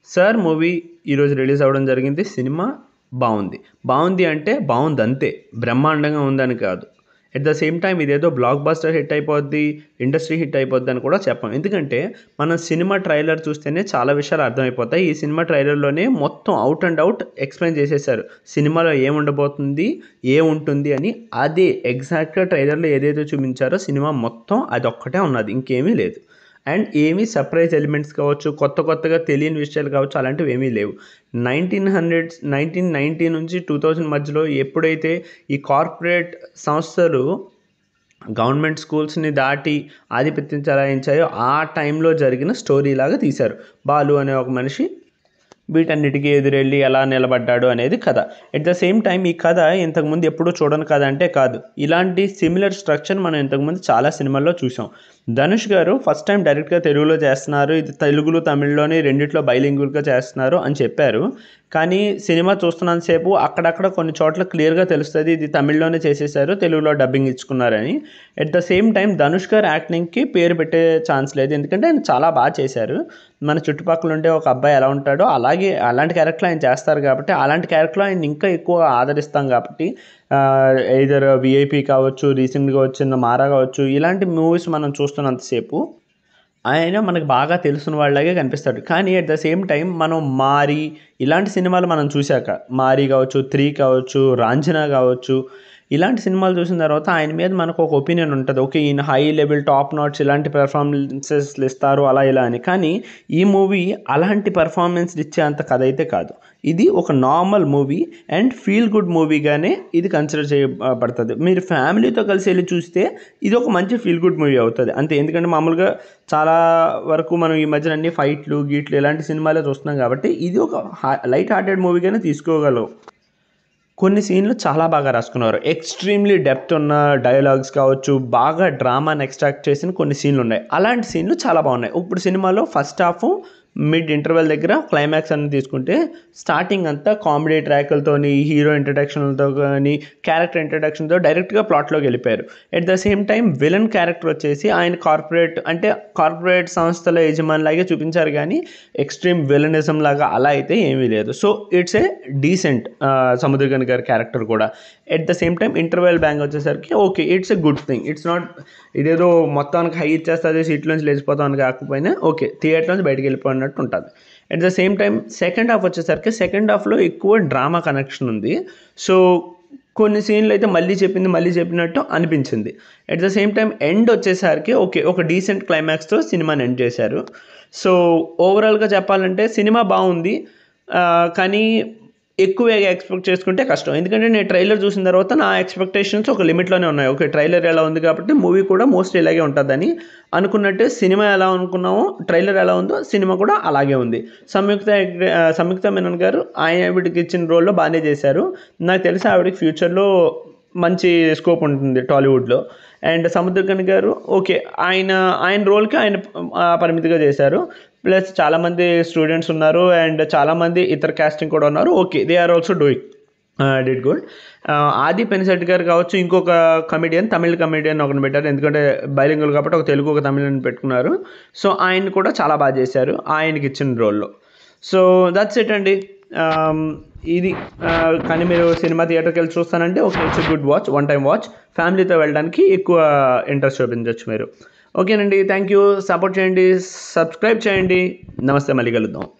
sir movie ఈరోజు release అవ్వడం జరిగింది సినిమా బాగుంది బాగుంది అంటే బాగుంది అంతే బ్రహ్మాండంగా ఉందని కాదు ఎట్ ద సేమ్ టైం ఇదేదో బ్లాక్ బస్టర్ హిట్ అయిపోద్ది ఇండస్ట్రీ హిట్ అయిపోద్ది అని కూడా చెప్పాం ఎందుకంటే మనం సినిమా ట్రైలర్ చూస్తేనే చాలా విషయాలు అర్థమైపోతాయి ఈ సినిమా ట్రైలర్లోనే మొత్తం అవుట్ అండ్ అవుట్ ఎక్స్ప్లెయిన్ చేసేసారు సినిమాలో ఏముండబోతుంది ఏ ఉంటుంది అని అదే ఎగ్జాక్ట్గా ట్రైలర్లో ఏదైతే చూపించారో సినిమా మొత్తం అది ఒక్కటే ఉన్నది ఇంకేమీ లేదు అండ్ ఏమీ సర్ప్రైజ్ ఎలిమెంట్స్ కావచ్చు కొత్త కొత్తగా తెలియని విషయాలు కావచ్చు అలాంటివి ఏమీ లేవు నైన్టీన్ హండ్రెడ్ నైన్టీన్ నైంటీ నుంచి టూ థౌజండ్ మధ్యలో ఎప్పుడైతే ఈ కార్పొరేట్ సంస్థలు గవర్నమెంట్ స్కూల్స్ని దాటి ఆధిపత్యం చెలాయించాయో ఆ టైంలో జరిగిన స్టోరీ లాగా తీశారు బాలు అనే ఒక మనిషి వీటన్నిటికీ ఎదురెళ్ళి ఎలా నిలబడ్డాడు అనేది కథ ఎట్ ద సేమ్ టైం ఈ కథ ఇంతకుముందు ఎప్పుడూ చూడని కథ అంటే కాదు ఇలాంటి సిమిలర్ స్ట్రక్చర్ మనం ఇంతకుముందు చాలా సినిమాల్లో చూసాం ధనుష్ గారు ఫస్ట్ టైం డైరెక్ట్గా తెలుగులో చేస్తున్నారు ఇది తెలుగులో తమిళ్లోని రెండిట్లో బైలింగ్వల్గా చేస్తున్నారు అని చెప్పారు కానీ సినిమా చూస్తున్నంతసేపు అక్కడక్కడ కొన్ని చోట్ల క్లియర్గా తెలుస్తుంది ఇది తమిళ్లోనే చేసేసారు తెలుగులో డబ్బింగ్ ఇచ్చుకున్నారని at the same time Dhanush garu యాక్టింగ్కి పేరు పెట్టే ఛాన్స్ లేదు ఎందుకంటే ఆయన చాలా బాగా చేశారు మన చుట్టుపక్కల ఉండే ఒక అబ్బాయి ఎలా ఉంటాడో అలాగే అలాంటి క్యారెక్టర్ ఆయన చేస్తారు కాబట్టి అలాంటి క్యారెక్టర్ ఆయన ఇంకా ఎక్కువ ఆదరిస్తాం కాబట్టి ఇదర్ విఐపి కావచ్చు రీసెంట్గా వచ్చిన మారా కావచ్చు ఇలాంటి మూవీస్ మనం చూస్తున్నంతసేపు ఆయన మనకు బాగా తెలిసిన వాళ్ళలాగే కనిపిస్తాడు కానీ అట్ ద సేమ్ టైం మనం మారి ఇలాంటి సినిమాలు మనం చూశాక మారి కావచ్చు త్రీ కావచ్చు రాంఛనా కావచ్చు ఇలాంటి సినిమాలు చూసిన తర్వాత ఆయన మీద మనకు ఒక ఒపీనియన్ ఉంటుంది ఓకే ఈయన హై లెవెల్ టాప్ నాట్స్ ఇలాంటి పెర్ఫార్మెన్సెస్ ఇస్తారు అలా ఇలా అని కానీ ఈ మూవీ అలాంటి పెర్ఫార్మెన్స్ ఇచ్చే అంత కథ అయితే కాదు ఇది ఒక normal movie and feel good మూవీగానే ఇది కన్సిడర్ చేయబడుతుంది మీరు ఫ్యామిలీతో కలిసి వెళ్ళి చూస్తే ఇది ఒక మంచి ఫీల్ గుడ్ మూవీ అవుతుంది అంతే ఎందుకంటే మామూలుగా చాలా వరకు మనం ఈ మధ్యన అన్ని ఫైట్లు గీట్లు ఇలాంటి సినిమాలే చూస్తున్నాం కాబట్టి ఇది ఒక లైట్ హార్టెడ్ మూవీగానే తీసుకోగలవు కొన్ని సీన్లు చాలా బాగా రాసుకున్నారు ఎక్స్ట్రీమ్లీ డెప్త్ ఉన్న డైలాగ్స్ కావచ్చు బాగా డ్రామాని ఎక్స్ట్రాక్ట్ చేసిన కొన్ని సీన్లు ఉన్నాయి అలాంటి సీన్లు చాలా బాగున్నాయి ఇప్పుడు సినిమాలో ఫస్ట్ హాఫ్ మిడ్ ఇంటర్వెల్ దగ్గర క్లైమాక్స్ అని తీసుకుంటే స్టార్టింగ్ అంతా కామెడీ ట్రాకులతోని హీరో ఇంట్రడక్షన్లతో కానీ క్యారెక్టర్ ఇంట్రడక్షన్తో డైరెక్ట్గా ప్లాట్లోకి వెళ్ళిపోయారు at the same time villain character వచ్చేసి ఆయన కార్పొరేట్ అంటే కార్పొరేట్ సంస్థల యజమాని లాగే చూపించారు కానీ ఎక్స్ట్రీమ్ విలనిజం లాగా అలా అయితే ఏమీ లేదు so it's a decent Samudrakani గారి క్యారెక్టర్ కూడా at the same time interval bang వచ్చేసరికి okay it's a good thing it's not ఇదేదో మొత్తానికి హై ఇచ్చేస్తుంది సీట్ నుంచి లేచిపోతాం అని కాకపోయినా ఓకే థియేటర్ నుంచి బయటకు వెళ్ళిపోయినట్టు ఉంటుంది at the same time second half వచ్చేసరికి సెకండ్ హాఫ్లో ఎక్కువ డ్రామా కనెక్షన్ ఉంది సో కొన్ని సీన్లు అయితే మళ్ళీ చెప్పింది మళ్ళీ చెప్పినట్టు అనిపించింది at the same time end వచ్చేసరికి ఓకే ఒక డీసెంట్ క్లైమాక్స్తో సినిమాని ఎండ్ చేశారు సో ఓవరాల్గా చెప్పాలంటే సినిమా బాగుంది కానీ ఎక్కువ ఎక్స్పెక్ట్ చేసుకుంటే కష్టం ఎందుకంటే నేను ట్రైలర్ చూసిన తర్వాత నా ఎక్స్పెక్టేషన్స్ ఒక లిమిట్లోనే ఉన్నాయి ఓకే ట్రైలర్ ఎలా ఉంది కాబట్టి మూవీ కూడా మోస్ట్లీ ఇలాగే ఉంటుందని అనుకున్నట్టు సినిమా ఎలా అనుకున్నామో ట్రైలర్ ఎలా ఉందో సినిమా కూడా అలాగే ఉంది సంయుక్త సంయుక్త మేనన్ గారు ఆయన ఆవిడకి ఇచ్చిన రోల్లో బాగానే చేశారు నాకు తెలిసి ఆవిడకి ఫ్యూచర్లో మంచి స్కోప్ ఉంటుంది టాలీవుడ్లో అండ్ సముద్రకన్ గారు ఓకే ఆయన ఆయన రోల్కి ఆయన పరిమితిగా చేశారు ప్లస్ చాలామంది స్టూడెంట్స్ ఉన్నారు అండ్ చాలామంది ఇతర క్యాస్టింగ్ కూడా ఉన్నారు okay they are also doing did good Aadhi Pinisetty గారు కావచ్చు ఇంకొక కమెడియన్ తమిళ కమెడియన్ ఒకటి పెట్టారు ఎందుకంటే బైలింగుల్ కాబట్టి ఒక తెలుగు ఒక తమిళని పెట్టుకున్నారు సో ఆయన కూడా చాలా బాగా చేశారు ఆయనకి ఇచ్చిన రోల్లో సో దట్స్ ఇట్ అండి ఇది కానీ మీరు సినిమా థియేటర్కి వెళ్ళి చూస్తానంటే okay it's good watch one time watch ఫ్యామిలీతో వెళ్ళడానికి ఎక్కువ ఇంట్రెస్ట్ చూపించవచ్చు మీరు ఓకేనండి థ్యాంక్ యూ సపోర్ట్ చేయండి సబ్స్క్రైబ్ చేయండి నమస్తే మళ్ళీ కలుద్దాం